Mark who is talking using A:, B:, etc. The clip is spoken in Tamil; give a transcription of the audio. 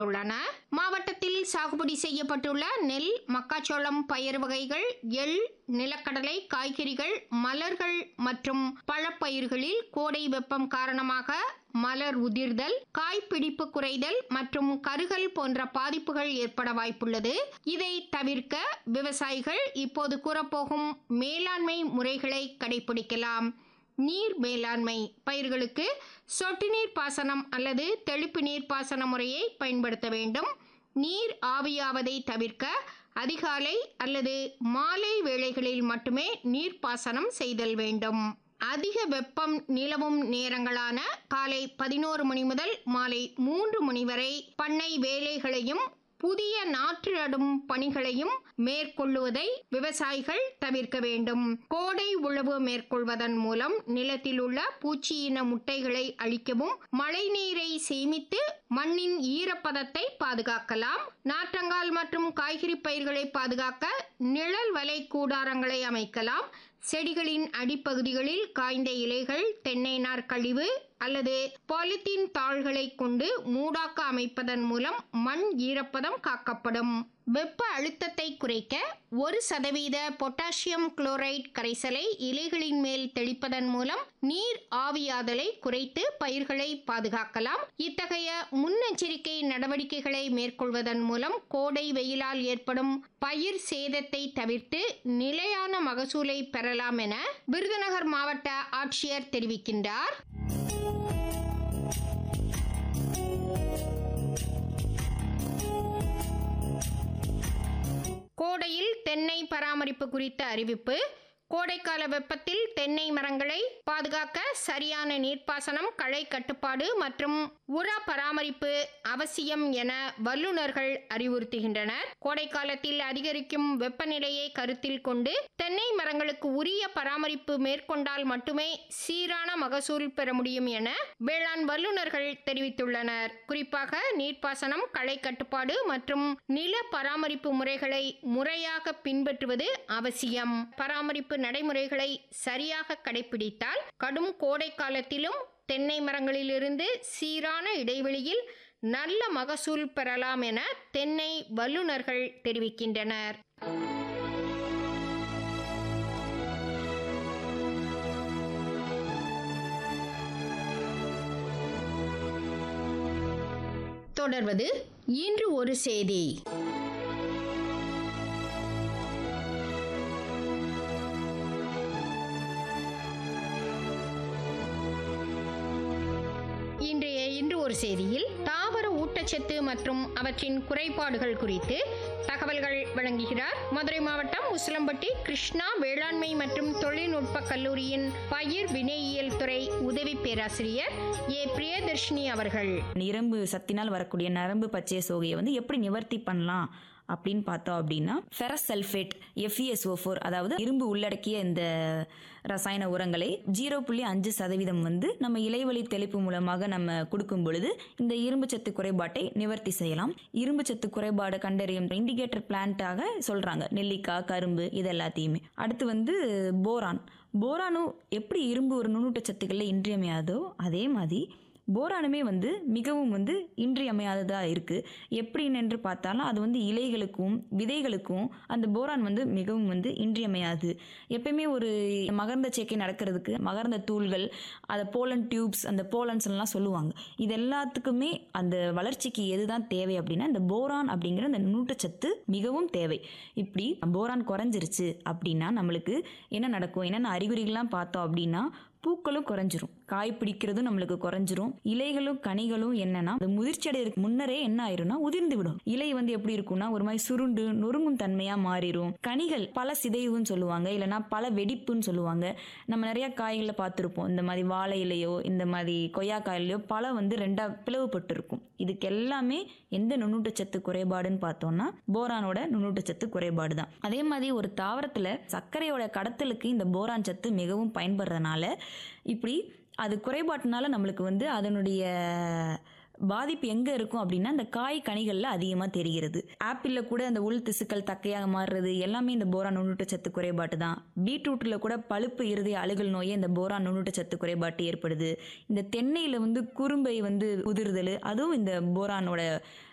A: உள்ளன மாவட்டத்தில் சாகுபடி செய்யப்பட்டுள்ள நெல் மக்காச்சோளம் பயிர் வகைகள் எள் நிலக்கடலை காய்கறிகள் மலர்கள் மற்றும் பழப்பயிர்களில் கோடை வெப்பம் காரணமாக மலர் உதிர்தல் காய்பிடிப்பு குறைதல் மற்றும் கருகல் போன்ற பாதிப்புகள் ஏற்பட வாய்ப்புள்ளது இதை தவிர்க்க விவசாயிகள் இப்போது கூறப்போகும் மேலாண்மை முறைகளை கடைபிடிக்கலாம் நீர் மேலாண்மை பயிர்களுக்கு சொட்டு நீர் பாசனம் அல்லது தெளிப்பு நீர் பாசன முறையை பயன்படுத்த வேண்டும் நீர் ஆவியாவதை தவிர்க்க அதிகாலை அல்லது மாலை வேளைகளில் மட்டுமே நீர்ப்பாசனம் செய்தல் வேண்டும் அதிக வெப்பம் நிலவும் நேரங்களான காலை பதினோரு மணி முதல் மாலை மூன்று மணி வரை பண்ணை வேலைகளையும் புதிய நாற்று நடும் பணிகளையும் மேற்கொள்ளுவதை விவசாயிகள் தவிர்க்க வேண்டும் கோடை உழவு மேற்கொள்வதன் மூலம் நிலத்தில் உள்ள பூச்சியின முட்டைகளை அழிக்கவும் மழைநீரை சேமித்து மண்ணின் ஈரப்பதத்தை பாதுகாக்கலாம் நாற்றங்கால் மற்றும் காய்கறி பயிர்களை பாதுகாக்க நிழல் வலை கூடாரங்களை அமைக்கலாம் செடிகளின் அடிப்பகுதிகளில் காய்ந்த இலைகள் தென்னை நார் கழிவு அல்லது பாலித்தீன் தாள்களை கொண்டு மூடாக்க அமைப்பதன் மூலம் மண் ஈரப்பதம் காக்கப்படும் வெப்ப அழுத்தத்தை குறைக்க ஒரு சதவீத பொட்டாசியம் குளோரைட் கரைசலை இலைகளின் மேல் தெளிப்பதன் மூலம் நீர் ஆவியாதலை குறைத்து பயிர்களை பாதுகாக்கலாம் இத்தகைய முன்னெச்சரிக்கை நடவடிக்கைகளை மேற்கொள்வதன் மூலம் கோடை வெயிலால் ஏற்படும் பயிர் சேதத்தை தவிர்த்து நிலையான மகசூலை பெறலாம் என விருதுநகர் மாவட்ட ஆட்சியர் தெரிவிக்கின்றார் கோடையில் தென்னை பராமரிப்பு குறித்த அறிவிப்பு கோடைக்கால வெப்பத்தில் தென்னை மரங்களை பாதுகாக்க சரியான நீர்ப்பாசனம் களை கட்டுப்பாடு மற்றும் உர பராமரிப்பு அவசியம் என வல்லுநர்கள் அறிவுறுத்துகின்றனர் கோடைக்காலத்தில் அதிகரிக்கும் வெப்பநிலையை கருத்தில் கொண்டு தென்னை மரங்களுக்கு உரிய பராமரிப்பு மேற்கொண்டால் மட்டுமே சீரான மகசூல் பெற முடியும் என வேளாண் வல்லுநர்கள் தெரிவித்துள்ளனர் குறிப்பாக நீர்ப்பாசனம் களை கட்டுப்பாடு மற்றும் நில பராமரிப்பு முறைகளை முறையாக பின்பற்றுவது அவசியம் பராமரிப்பு நடைமுறைகளை சரியாக கடைபிடித்தால் கடும் கோடை காலத்திலும் தென்னை மரங்களிலிருந்து சீரான இடைவெளியில் நல்ல மகசூல் பெறலாம் என தென்னை வல்லுநர்கள் தெரிவிக்கின்றனர் தொடர்வது இன்று ஒரு செய்தி இன்றைய இன்று ஒரு செய்தியில் தாவர ஊட்டச்சத்து மற்றும் அவற்றின் குறைபாடுகள் குறித்து தகவல்கள் வழங்குகிறார் மதுரை மாவட்டம் உசிலம்பட்டி கிருஷ்ணா வேளாண்மை மற்றும் தொழில்நுட்ப கல்லூரியின் பயிர் வினையியல் துறை உதவி பேராசிரியர் ஏ பிரியதர்ஷினி அவர்கள்
B: இரும்பு சத்தினால் வரக்கூடிய நரம்பு பச்சை சோகையை வந்து எப்படி நிவர்த்தி பண்ணலாம் அப்படின்னு பார்த்தோம் அப்படின்னா ஃபெரஸ் சல்ஃபேட் எஃப்இஎஸ்ஓ ஃபோர் அதாவது இரும்பு உள்ளடக்கிய இந்த ரசாயன உரங்களை ஜீரோ புள்ளி அஞ்சு சதவீதம் வந்து நம்ம இலைவழி தெளிப்பு மூலமாக நம்ம கொடுக்கும் பொழுது இந்த இரும்பு சத்து குறைபாட்டை நிவர்த்தி செய்யலாம் இரும்பு சத்து குறைபாடு கண்டறியும் இண்டிகேட்டர் பிளான்ட்டாக சொல்றாங்க நெல்லிக்காய் கரும்பு இது எல்லாத்தையுமே அடுத்து வந்து போரான் போரானும் எப்படி இரும்பு ஒரு நுண்ணூட்ட சத்துக்களில் இன்றியமையாதோ அதே மாதிரி போரானுமே வந்து மிகவும் வந்து இன்றியமையாததாக இருக்குது எப்படின்னு என்று பார்த்தாலும் அது வந்து இலைகளுக்கும் விதைகளுக்கும் அந்த போரான் வந்து மிகவும் வந்து இன்றியமையாது எப்பயுமே ஒரு மகர்ந்த சேர்க்கை நடக்கிறதுக்கு மகர்ந்த தூள்கள் அதை போலன் டியூப்ஸ் அந்த போலன்ஸ் எல்லாம் சொல்லுவாங்க இது எல்லாத்துக்குமே அந்த வளர்ச்சிக்கு எதுதான் தேவை அப்படின்னா இந்த போரான் அப்படிங்கிற அந்த நுண்ணூட்டச்சத்து மிகவும் தேவை இப்படி போரான் குறைஞ்சிருச்சு அப்படின்னா நம்மளுக்கு என்ன நடக்கும் என்னென்ன அறிகுறிகள்லாம் பார்த்தோம் அப்படின்னா பூக்களும் குறைஞ்சிரும் காய் பிடிக்கிறதும் நம்மளுக்கு குறைஞ்சிரும் இலைகளும் கனிகளும் என்னன்னா அது முதிர்ச்சி அடைறதுக்கு முன்னரே என்ன ஆயிரும்னா உதிர்ந்து விடும் இலை வந்து எப்படி இருக்கும்னா ஒரு மாதிரி சுருண்டு நொறுங்கும் தன்மையா மாறிடும் கனிகள் பல சிதைவுன்னு சொல்லுவாங்க இல்லைன்னா பல வெடிப்புன்னு சொல்லுவாங்க நம்ம நிறைய காய்களை பார்த்துருப்போம் இந்த மாதிரி வாழை இலையோ இந்த மாதிரி கொய்யாக்காயிலையோ பல வந்து ரெண்டா பிளவுபட்டு இருக்கும் இதுக்கு எல்லாமே எந்த நுண்ணூட்டச்சத்து குறைபாடுன்னு பார்த்தோம்னா போரானோட நுண்ணூட்டச்சத்து குறைபாடு தான் அதே மாதிரி ஒரு தாவரத்துல சர்க்கரையோட கடத்தலுக்கு இந்த போரான் சத்து மிகவும் பயன்படுறதுனால இப்படி அது குறைபாட்டுனால நம்மளுக்கு வந்து அதனுடைய பாதிப்பு எங்கே இருக்கும் அப்படின்னா இந்த காய் கனிகளில் அதிகமாக தெரிகிறது ஆப்பிளில் கூட அந்த உள் திசுக்கள் தக்கையாக மாறுறது எல்லாமே இந்த போரான் நுண்ணூட்டச்சத்து குறைபாட்டு தான் பீட்ரூட்டில் கூட பழுப்பு இருதய அழுகல் நோயே இந்த போரான் நுண்ணூட்டச்சத்து குறைபாட்டு ஏற்படுது இந்த தென்னையில் வந்து குறும்பை வந்து உதிர்தல் அதுவும் இந்த போரானோட